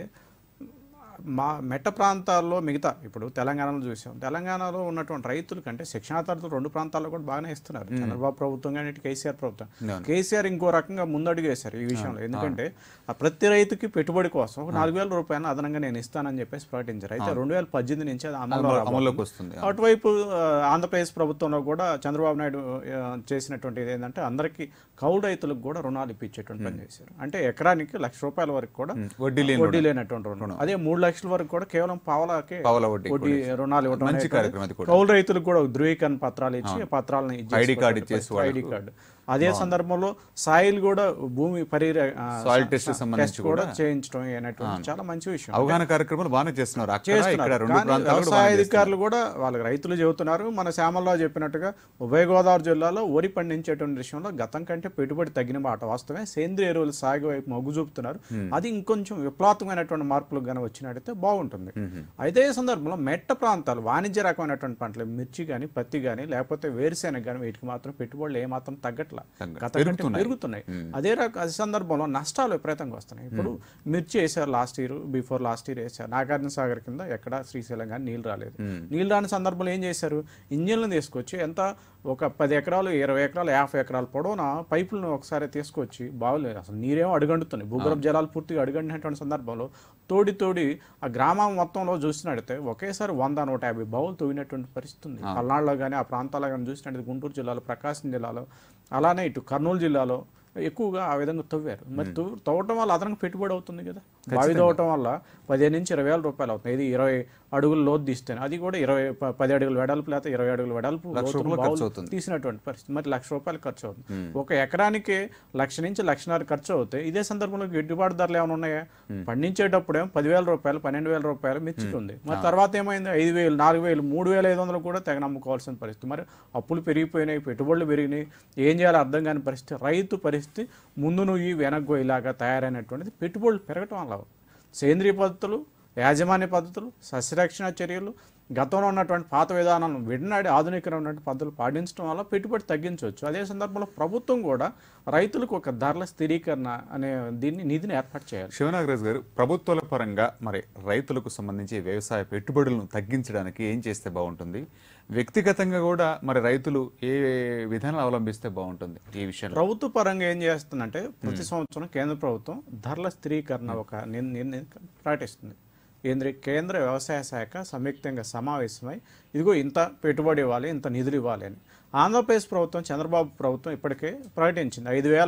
మా మెట్ట ప్రాంతాల్లో మిగతా ఇప్పుడు తెలంగాణలో చూసాం తెలంగాణలో ఉన్నటువంటి రైతుల కంటే శిక్షణార్థులు రెండు ప్రాంతాల్లో కూడా బాగానే ఇస్తున్నారు చంద్రబాబు ప్రభుత్వం కానీ ఇటు కేసీఆర్ ప్రభుత్వం అవును. కేసీఆర్ ఇంకో రకంగా ముందడుగు వేశారు ఈ విషయంలో ఎందుకంటే ఆ ప్రతి రైతుకి పెట్టుబడి కోసం ఒక నాలుగు వేల రూపాయలు అదనంగా నేను ఇస్తానని చెప్పేసి ప్రకటించారు అయితే రెండు వేల పద్దెనిమిది నుంచి అది అమల్లో అమలు- రాబోతుంది. అమల్లోకి వస్తుంది అటువైపు ఆ, ఆంధ్రప్రదేశ్ ప్రభుత్వంలో కూడా చంద్రబాబు నాయుడు ఆ, చేసినటువంటి ఏంటంటే అందరికీ కౌలు రైతులకు కూడా రుణాలు ఇప్పించేటువంటి పని చేశారు అంటే ఎకరానికి లక్ష రూపాయల వరకు కూడా వడ్డీ లేని వడ్డీ లేనటువంటి రుణం అదే మూడు లక్షల వరకు కూడా కేవలం పావలాకే పావలా వడ్డీ వడ్డీ రుణాలు ఇవ్వడం మంచి అనేటువంటిది కార్యక్రమం అది కూడా. కౌలు రైతులకు కూడా ఒక ధృవీకరణ పత్రాలు ఇచ్చి ఆ పత్రాలను ఇచ్చేసి ఐడి కార్డు ఇచ్చేసి ఐడి కార్డు అదే సందర్భంలో సాయిల్ కూడా భూమి పరిర ఆ, సాయిల్ స- టెస్ట్ స- సంబంధించి టెస్ట్ కూడా చేయించడం అనేటువంటి చాలా మంచి విషయం అవగాహన కార్యక్రమాలు బాగానే చేస్తున్నారు అక్కడ ఇక్కడ చేస్తున్నారు రెండు కానీ ప్రాంతాలు కూడా వ్యవసాయ బాగానే చేస్తున్నారు. అధికారులు కూడా వాళ్ళకి రైతులు చెబుతున్నారు మన శ్యామలరావు చెప్పినట్టుగా ఉభయ గోదావరి జిల్లాలో వరి పండించేటువంటి విషయంలో గతం కంటే పెట్టుబడి తగ్గిన మాట వాస్తవమే సేంద్రియ ఎరువులు సాగు వైపు మొగ్గు చూపుతున్నారు అది ఇంకొంచెం విప్లవాత్మకమైనటువంటి మార్పులు కానీ వచ్చినట్టయితే బాగుంటుంది అయితే ఈ సందర్భంలో మెట్ట ప్రాంతాలు వాణిజ్య రకమైనటువంటి పంటలు మిర్చి కానీ పత్తి కానీ లేకపోతే వేరుశెనగ కానీ వీటికి మాత్రం పెట్టుబడులు ఏమాత్రం తగ్గట్లా తగ్గ- గతం కంటే పెరుగుతున్నాయి. పెరుగుతున్నాయి అదే రక అదే సందర్భంలో నష్టాలు విపరీతంగా వస్తున్నాయి ఇప్పుడు మిర్చి వేసారు last year before last year వేసారు నాగార్జున సాగర్ కింద ఎక్కడ శ్రీశైలం కానీ నీళ్ళు రాలేదు నీళ్ళు రాని సందర్భంలో ఏం చేశారు ఇంజిన్లను తీసుకొచ్చి ఎంత ఒక పది ఎకరాలు ఇరవై ఎకరాలు యాభై ఎకరాల పొడవున పైపులను ఒకసారి తీసుకొచ్చి బాగులేదు అసలు నీరేమో అడుగంటుతున్నాయి భూగర్భ జలాలు పూర్తిగా అడుగంటినటువంటి సందర్భంలో తోడి తోడి ఆ గ్రామం మొత్తంలో చూసినట్టయితే ఒకేసారి వంద నూట యాభై బావులు తవ్వినటువంటి పరిస్థితి ఉంది పల్నాడులో కానీ ఆ ప్రాంతాల్లో కానీ చూసినట్టయితే గుంటూరు జిల్లాలో ప్రకాశం జిల్లాలో అలానే ఇటు కర్నూలు జిల్లాలో ఎక్కువగా ఆ విధంగా తవ్వారు మరి తవ్వు- తవ్వటం వల్ల అదనంగా పెట్టుబడి అవుతుంది కదా బావి తవ్వటం వల్ల పదిహేను నుంచి ఇరవై వేల రూపాయలు అవుతుంది ఇది ఇరవై అడుగుల లోతు తీస్తేనే అది కూడా ఇరవై ప- పది అడుగుల వెడల్పు లేకపోతే ఇరవై అడుగుల వెడల్పు లక్ష లోతున్న రూపాయలు ఖర్చు బావులు అవుతుంది. తీసినటువంటి పరిస్థితి మరి లక్ష రూపాయలు ఖర్చు అవుతుంది ఒక ఎకరానికి లక్ష నుంచి లక్షన్నర ఖర్చు అవుతాయి ఇదే సందర్భంలో గిట్టుబాటు ధరలు ఏమైనా ఉన్నాయా పండించేటప్పుడేమో పదివేల రూపాయలు పన్నెండు వేల రూపాయలు మిర్చికి ఉంది మరి తర్వాత ఏమైంది ఐదు వేలు నాలుగు వేలు మూడు వేల ఐదు వందలు కూడా తెగ నమ్ముకోవాల్సిన పరిస్థితి మరి అప్పులు పెరిగిపోయినాయి పెట్టుబడులు పెరిగినాయి ఏం చేయాలో అర్థం కాని పరిస్థితి రైతు పరిస్థితి ముందు నువ్వు వెనక్కు ఇలాగా తయారైనటువంటిది పెట్టుబడులు పెరగటం వల్ల సేంద్రియ పద్ధతులు యాజమాన్య పద్ధతులు సస్యరక్షణ చర్యలు గతంలో ఉన్నటువంటి పాత విధానాలను విడనాడి ఆధునికమైనటువంటి పద్ధతులు పాటించడం వల్ల పెట్టుబడి తగ్గించవచ్చు అదే సందర్భంలో ప్రభుత్వం కూడా రైతులకు ఒక ధరల స్థిరీకరణ అనే దీన్ని నిధిని ఏర్పాటు చేయాలి శివనాగరాజు గారు ప్రభుత్వాల పరంగా మరి రైతులకు సంబంధించి వ్యవసాయ పెట్టుబడులను తగ్గించడానికి ఏం చేస్తే బాగుంటుంది వ్యక్తిగతంగా కూడా మరి రైతులు ఏ విధానాలు అవలంబిస్తే బాగుంటుంది ఈ విషయంలో ప్రభుత్వ పరంగా ఏం చేస్తుందంటే ప్రతి సంవత్సరం కేంద్ర ప్రభుత్వం ధరల స్థిరీకరణ ఒక నిర్- నిర్ణయం ప్రకటిస్తుంది కేంద్ర కేంద్ర వ్యవసాయ శాఖ సంయుక్తంగా సమావేశమై ఇదిగో ఇంత పెట్టుబడి ఇవ్వాలి ఇంత నిధులు ఇవ్వాలి అని ఆంధ్రప్రదేశ్ ప్రభుత్వం చంద్రబాబు ప్రభుత్వం ఇప్పటికే ప్రకటించింది ఐదు వేల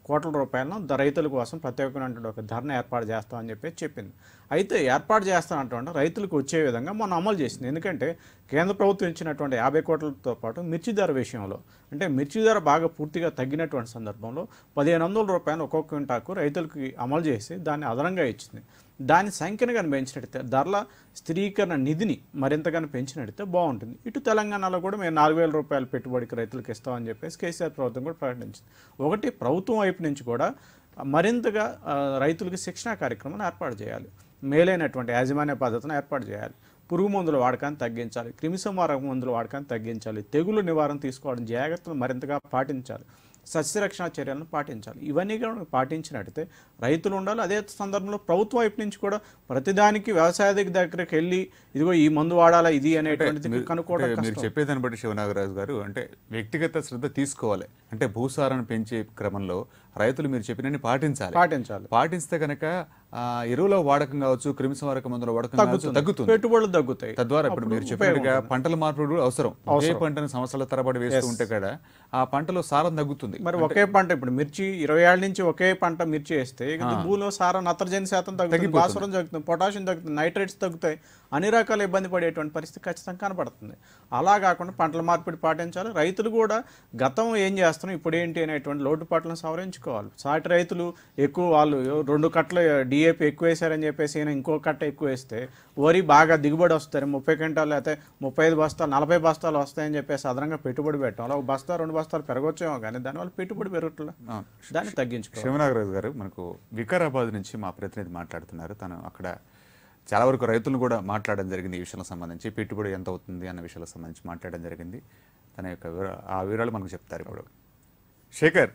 కోట్ల రూపాయలను ద రైతుల కోసం ప్రత్యేకమైనటువంటి ఒక ధరను ఏర్పాటు చేస్తామని చెప్పి చెప్పింది అయితే ఏర్పాటు చేస్తానంటే రైతులకు వచ్చే విధంగా మనం అమలు చేసింది ఎందుకంటే కేంద్ర ప్రభుత్వం ఇచ్చినటువంటి యాభై కోట్లతో పాటు మిర్చి ధర విషయంలో అంటే మిర్చి ధర బాగా పూర్తిగా తగ్గినటువంటి సందర్భంలో పదిహేను వందల రూపాయలు ఒక్కొక్క క్వింటాకు రైతులకి అమలు చేసి దాన్ని అదనంగా ఇచ్చింది దాని సంఖ్యను కానీ పెంచినట్టయితే ధరల స్థిరీకరణ నిధిని మరింతగానో పెంచినట్టయితే బాగుంటుంది ఇటు తెలంగాణలో కూడా మేము నాలుగు వేల రూపాయల పెట్టుబడికి రైతులకు ఇస్తామని చెప్పేసి కేసీఆర్ ప్రభుత్వం కూడా ప్రకటించింది ఒకటి ప్రభుత్వం వైపు నుంచి కూడా మరింతగా ఆ, రైతులకు శిక్షణా కార్యక్రమాన్ని ఏర్పాటు చేయాలి మేలైనటువంటి యాజమాన్య పద్ధతిని ఏర్పాటు చేయాలి పురుగు మందుల వాడకాన్ని తగ్గించాలి క్రిమిసంహారక మందుల వాడకాన్ని తగ్గించాలి తెగులు నివారణ తీసుకోవడం జాగ్రత్తలు మరింతగా పాటించాలి సస్యరక్షణ చర్యలను పాటించాలి ఇవన్నీ కూడా పాటించినట్టయితే రైతులు ఉండాలి అదే సందర్భంలో ప్రభుత్వం వైపు నుంచి కూడా ప్రతిదానికి వ్యవసాయ దగ్గరికి వెళ్ళి ఇదిగో ఈ మందు వాడాలా ఇది అనేటువంటిది మీరు- కనుక్కోవడం అంటే మీరు కష్టం. చెప్పేదాన్ని బట్టి శివనాగరాజు గారు అంటే వ్యక్తిగత శ్రద్ధ తీసుకోవాలి అంటే భూసారాన్ని పెంచే క్రమంలో రైతులు మీరు చెప్పినన్ని పాటించాలి పాటించాలి పాటిస్తే కనుక ఆ, ఎరువుల వాడకం కావచ్చు క్రిమిసంహారక మందుల వాడకం కావచ్చు తగ్గుతుంది పెట్టుబడులు తగ్గుతాయి తద్వారా ఇప్పుడు మీరు చెప్పినట్టుగా పంటల మార్పులు కూడా అవసరం ఒకే పంటను సంవత్సరాల తరబడి వేస్తూ ఉంటే కూడా ఆ పంటలో సారం తగ్గుతుంది మరి ఒకే పంట ఇప్పుడు మిర్చి ఇరవై ఏళ్ళ నుంచి ఒకే పంట మిర్చి వేస్తే ఇక భూమిలో సారం నత్రజని శాతం తగ్గుతుంది భాస్వరం తగ్గుతుంది పొటాషియం తగ్గుతుంది నైట్రేట్స్ తగ్గుతాయి అన్ని రకాల ఇబ్బంది పడేటువంటి పరిస్థితి ఖచ్చితంగా కనపడుతుంది అలా కాకుండా పంటల మార్పిడి పాటించాలి రైతులు కూడా గతం ఏం చేస్తున్నాం ఇప్పుడు ఏంటి అనేటువంటి లోటుపాట్లను సవరించుకోవాలి సాటి రైతులు ఎక్కువ వాళ్ళు రెండు కట్టలు డిఏపి ఎక్కువ వేశారని చెప్పేసి ఈయన ఇంకో కట్ట ఎక్కువ వేస్తే వరి బాగా దిగుబడి వస్తారు ముప్పై క్వింటాలు అయితే ముప్పై ఐదు బస్తాలు నలభై బస్తాలు వస్తాయని చెప్పేసి అదనంగా పెట్టుబడి పెట్టడం అలా ఒక బస్తా రెండు బస్తాలు పెరగొచ్చేమో కానీ దానివల్ల పెట్టుబడి పెరగట్లే దాన్ని తగ్గించుకోవాలి శివనాగరాజు గారు మనకు వికారాబాద్ నుంచి మా ప్రతినిధి మాట్లాడుతున్నారు తను అక్కడ చాలా వరకు రైతులను కూడా మాట్లాడడం జరిగింది ఈ విషయాలకు సంబంధించి పెట్టుబడి ఎంత అవుతుంది అన్న విషయాలకు సంబంధించి మాట్లాడడం జరిగింది తన యొక్క వివరా ఆ వివరాలు మనకు చెప్తారు ఇప్పుడు శేఖర్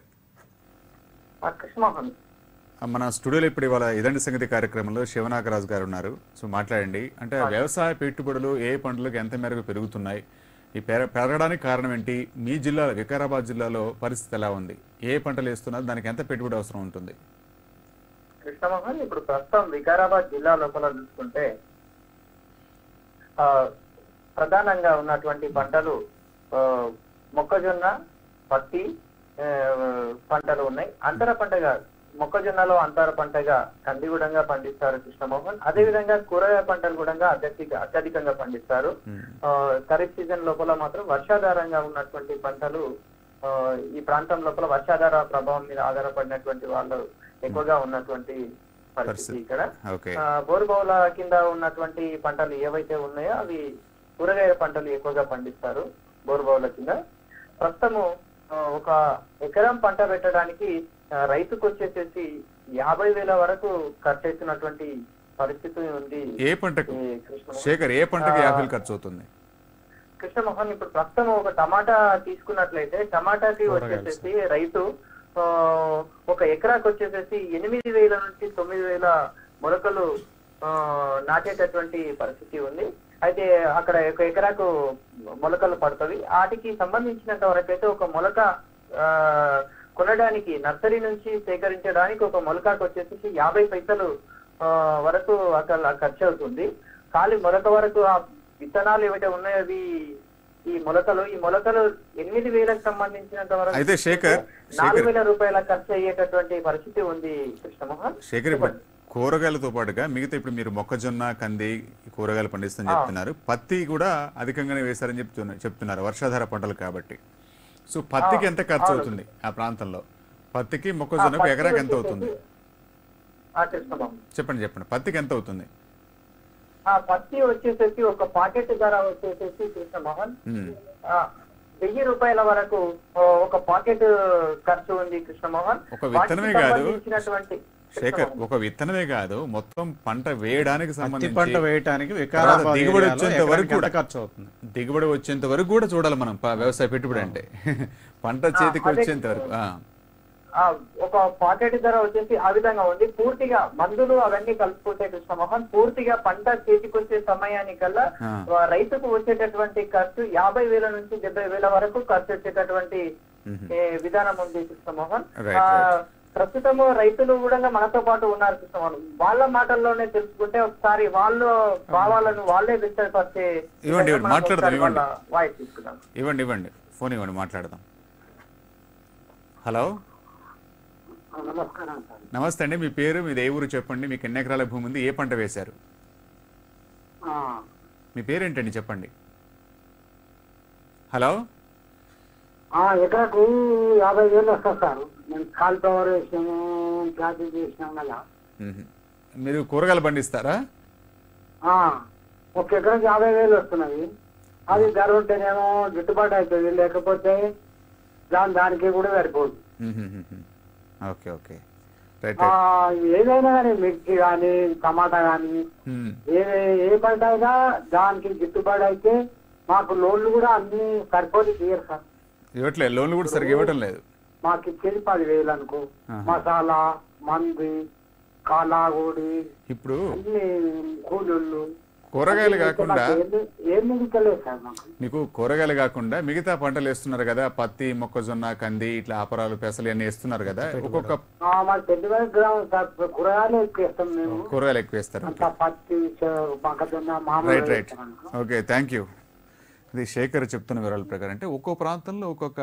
ఆ, కృష్ణమోహన్ ఆ, మన స్టూడియోలో ఇప్పుడు ఇవాళ ఇదండి సంగతి కార్యక్రమంలో శివనాగరాజు గారు ఉన్నారు సో మాట్లాడండి అంటే వ్యవసాయ పెట్టుబడులు ఏ పంటలకు ఎంత మేరకు పెరుగుతున్నాయి ఈ పెర- పెరగడానికి కారణం ఏంటి మీ జిల్లా వికారాబాద్ జిల్లాలో పరిస్థితి ఎలా ఉంది ఏ పంటలు వేస్తున్నారు దానికి ఎంత పెట్టుబడి అవసరం ఉంటుంది కృష్ణమోహన్ ఇప్పుడు ప్రస్తుతం వికారాబాద్ జిల్లా లోపల చూసుకుంటే ఆ, ప్రధానంగా ఉన్నటువంటి పంటలు ఆ, మొక్కజొన్న పత్తి ఆ, పంటలు ఉన్నాయి అంతర పంటగా మొక్కజొన్నలో అంతర పంటగా కందిగూడంగా పండిస్తారు కృష్ణమోహన్ అదే విధంగా కూరగాయ పంటలు కూడా అత్యధిక అత్యధికంగా పండిస్తారు ఆ, ఖరీఫ్ సీజన్ లోపల మాత్రం వర్షాధారంగా ఉన్నటువంటి పంటలు ఆ, ఈ ప్రాంతం లోపల వర్షాధార ప్రభావం మీద ఆధారపడినటువంటి వాళ్ళు ఎక్కువగా ఉన్నటువంటి పరిస్థితి ఇక్కడ ఓకే ఆ, బోరుబావుల కింద ఉన్నటువంటి పంటలు ఏవైతే ఉన్నాయో అవి కూరగాయల పంటలు ఎక్కువగా పండిస్తారు బోరుబావుల కింద ప్రస్తుతము ఆ, ఒక ఎకరం పంట పెట్టడానికి ఆ, రైతుకు వచ్చేసేసి యాభై వేల వరకు ఖర్చు అవుతున్నటువంటి పరిస్థితి ఉంది ఏ పంటకు ఈ కృష్ణ శేఖర్ ఏ పంటకు యాభై ఖర్చు అవుతుంది కృష్ణమోహన్ ఇప్పుడు ప్రస్తుతం ఒక టమాటా తీసుకున్నట్లయితే టమాటాకి వచ్చేసేసి రైతు ఆ, ఒక ఎకరాకి వచ్చేసేసి ఎనిమిది వేల నుంచి తొమ్మిది వేల మొలకలు ఆ, నాటేటటువంటి పరిస్థితి ఉంది అయితే అక్కడ ఒక ఎకరాకు మొలకలు పడుతుంది వాటికి సంబంధించినంత వరకు అయితే ఒక మొలక ఆ, కొనడానికి నర్సరీ నుంచి సేకరించడానికి ఒక మొలకకు వచ్చేసి యాభై పైసలు ఆ, వరకు అక్కడ ఖర్చు అవుతుంది ఖాళీ మొలక వరకు ఆ విత్తనాలు ఏవైతే ఉన్నాయో అవి ఈ మొలకలు ఈ మొలకలు ఎనిమిది వేలకు సంబంధించినంత వరకు అయితే శేఖర్ నాలుగు వేల రూపాయల ఖర్చు అయ్యేటటువంటి పరిస్థితి ఉంది కృష్ణమోహన్ శేఖర్ ఇప్పుడు కూరగాయలతో పాటుగా మిగతా ఇప్పుడు మీరు మొక్కజొన్న కంది కూరగాయలు పండిస్తారని చెప్తున్నారు పత్తి కూడా అధికంగానే వేశారని చెప్తున్నారు చెప్తున్నారు వర్షాధార పంటలు కాబట్టి సో పత్తికి ఎంత ఖర్చు అవుతుంది ఆ ప్రాంతంలో పత్తికి మొక్కజొన్నకు ఎకరాకి ఎంత అవుతుంది ఆ కృష్ణమోహన్ చెప్పండి చెప్పండి పత్తికి ఎంత అవుతుంది ఆ పత్తి వచ్చేసేసి ఒక పాకెట్ ధర వచ్చేసేసి కృష్ణమోహన్ ఉమ్. ఆ, వెయ్యి రూపాయల వరకు ఆ, ఒక పాకెట్ ఖర్చు ఉంది కృష్ణమోహన్ ఒక విత్తనమే వాటికి కాదు. సంబంధించినటువంటి శేఖర్ ఒక విత్తనమే కాదు మొత్తం పంట వేయడానికి పత్తి పంట సంబంధించి వేయటానికి తర్వాత వికారాబాద్ దిగుబడి ఏరియాలో వచ్చేంత వరకు ఎకరానికి ఎంత కూడా. ఖర్చు అవుతుంది దిగుబడి వచ్చేంత వరకు కూడా చూడాలి మనం ప- వ్యవసాయ పెట్టుబడి అంటే పంట చేతికి అదే. వచ్చేంత వరకు ఆ. ఆ, ఒక పాకెట్ ధర వచ్చేసి ఆ విధంగా ఉంది పూర్తిగా మందులు అవన్నీ కలుపుకుంటే కృష్ణమోహన్ పూర్తిగా పంట చేతికొచ్చే సమయానికల్లా ఆ. ఆ, రైతుకు వచ్చేటటువంటి ఖర్చు యాభై వేల నుంచి డెబ్బై వేల వరకు ఖర్చు వచ్చేటటువంటి మ్మ్. ఏ, విధానం ఉంది కృష్ణమోహన్ Right, ఆ, right. ప్రస్తుతము రైతులు కూడా మనతో పాటు ఉన్నారు కృష్ణమోహన్ వాళ్ళ మాటల్లోనే తెలుసుకుంటే ఒకసారి వాళ్ళు భావాలను వాళ్ళే వ్యక్తపరిచే ఇవ్వండి, ఇవ్వండి, మనం మాట్లాడదాం, ఒకసారి ఇవ్వండి. వాళ్ళ వాయిస్ తీసుకుందాం ఇవ్వండి ఇవ్వండి ఫోన్ ఇవ్వండి మాట్లాడదాం హలో నమస్కారం సార్ నమస్తే అండి మీ పేరు మీది ఏ ఊరు చెప్పండి మీకు ఎన్ని ఎకరాల భూమి ఉంది ఏ పంట వేశారు ఆ, మీ పేరేంటండి చెప్పండి హలో ఆ, ఎకరకు యాభై వేలు వస్తుంది సార్ మేము కాల్ పవర్ వేసాము జాతి చేసినాం కదా మ్మ్. మీరు కూరగాయలు పండిస్తారా ఆ, ఒక ఎకరకు యాభై వేలు వస్తున్నది అది ధర ఉంటేనేమో గిట్టుబాటు అవుతుంది లేకపోతే దాని దానికి కూడా సరిపోదు మ్మ్. ఓకే ఓకే రైట్ ఆ, రైట్ ఏదైనా కానీ మిర్చి కానీ టమాటా కానీ మ్మ్. ఏ ఏ పంట అయినా దానికి గిట్టుబాటు అయితే మాకు లోన్లు కూడా అన్ని సరిపోదు తీయరు సార్ ఇవ్వట్లేదు లోన్లు కూడా సరిగ్గా ఇవ్వటం లేదు మాకు ఇచ్చేది పదివేలు అనుకో ఆహా. మసాలా మంది కాలాగూడి ఇప్పుడు అన్ని కూలీళ్ళు కూరగాయలు కాకుండా ఏం మిగతలేదు సార్ మాకు మీకు కూరగాయలు కాకుండా మిగతా పంటలు వేస్తున్నారు కదా పత్తి మొక్కజొన్న కంది ఇట్లా ఆపరాలు పెసలు అన్ని వేస్తున్నారు కదా ఒక్కొక్క ఆ, మాది పెద్దవారి గ్రామం సార్ కూరగాయలు ఎక్కువ ఇస్తాం మేము కూరగాయలు ఎక్కువ వేస్తారు అంత పత్తి చ- మొక్కజొన్న రైట్ మామూలు రైట్ ఓకే థ్యాంక్ యూ ఇది శేఖర్ చెప్తున్న వివరాల ప్రకారం అంటే ఒక్కో ప్రాంతంలో ఒక్కొక్క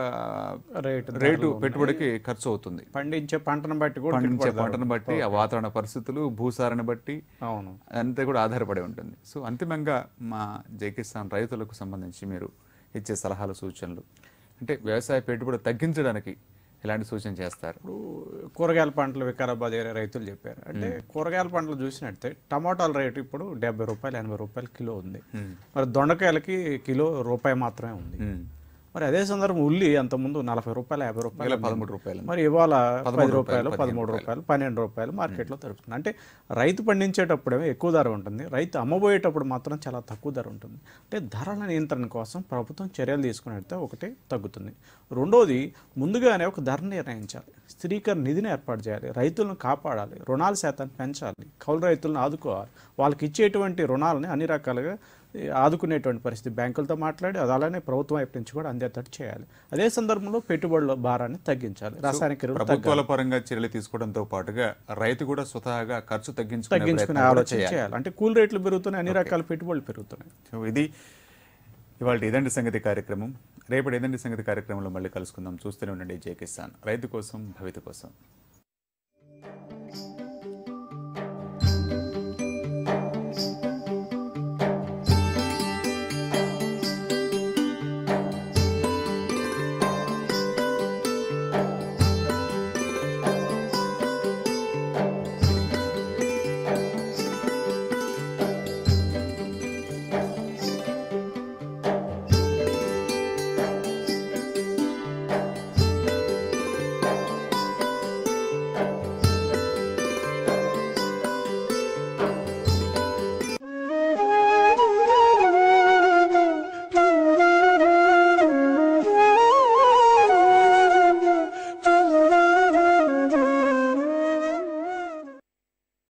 రేటు రేటు పెట్టుబడికి ఖర్చు అవుతుంది పండించే పంటను బట్టి కూడా పండించే పెట్టుబడి పంటను బట్టి ఆ వాతావరణ పరిస్థితులు భూసారాన్ని బట్టి అవును అంతే కూడా ఆధారపడి ఉంటుంది సో అంతిమంగా మా జై కిసాన్ రైతులకు సంబంధించి మీరు ఇచ్చే సలహాలు సూచనలు అంటే వ్యవసాయ పెట్టుబడి తగ్గించడానికి ఎలాంటి సూచన చేస్తారు ఇప్పుడు కూరగాయల పంటలు వికారాబాద్ ఏరియా రైతులు చెప్పారు అంటే కూరగాయల పంటలు చూసినట్టే టమాటాల రేటు ఇప్పుడు డెబ్బై రూపాయలు ఎనభై రూపాయలు కిలో ఉంది మరి దొండకాయలకి కిలో రూపాయి మాత్రమే ఉంది మ్మ్. మరి అదే సందర్భం ఉల్లి అంతకుముందు నలభై రూపాయలు యాభై రూపాయలు ఇలా పదమూడు రూపాయలు మరి ఇవాళ పదమూడు పది రూపాయలు, రూపాయలు పదమూడు రూపాయలు పన్నెండు రూపాయలు మార్కెట్లో దొరుకుతుంది అంటే రైతు పండించేటప్పుడేమో ఎక్కువ ధర ఉంటుంది రైతు అమ్మబోయేటప్పుడు మాత్రం చాలా తక్కువ ధర ఉంటుంది అంటే ధరల నియంత్రణ కోసం ప్రభుత్వం చర్యలు తీసుకున్నట్టే ఒకటి తగ్గుతుంది రెండోది ముందుగానే ఒక ధర నిర్ణయించాలి స్థిరీకరణ నిధిని ఏర్పాటు చేయాలి రైతులను కాపాడాలి రుణాల శాతాన్ని పెంచాలి కౌలు రైతులను ఆదుకోవాలి వాళ్ళకి ఇచ్చేటువంటి రుణాలని అన్ని రకాలుగా ఈ, ఆదుకునేటువంటి పరిస్థితి బ్యాంకులతో మాట్లాడి అది అలానే ప్రభుత్వం వైపు నుంచి కూడా అందేటట్టు చేయాలి అదే సందర్భంలో పెట్టుబడుల భారాన్ని తగ్గించాలి రాసాయనిక ఎరువులు తగ్గాలి. ప్రభుత్వాల పరంగా చర్యలు తీసుకోవడంతో పాటుగా రైతు కూడా స్వతహాగా ఖర్చు తగ్గించుకునే తగ్గించుకునే ప్రయత్నం కూడా ఆలోచన చేయాలి అంటే కూల్ రేట్లు పెరుగుతున్నాయి అన్ని రకాల పెట్టుబడులు పెరుగుతున్నాయి సో ఇది ఇవాళ ఇదండి సంగతి కార్యక్రమం రేపటి ఇదండి సంగతి కార్యక్రమంలో మళ్ళీ కలుసుకుందాం చూస్తూనే ఉండండి జై కిసాన్ రైతు కోసం భవిత కోసం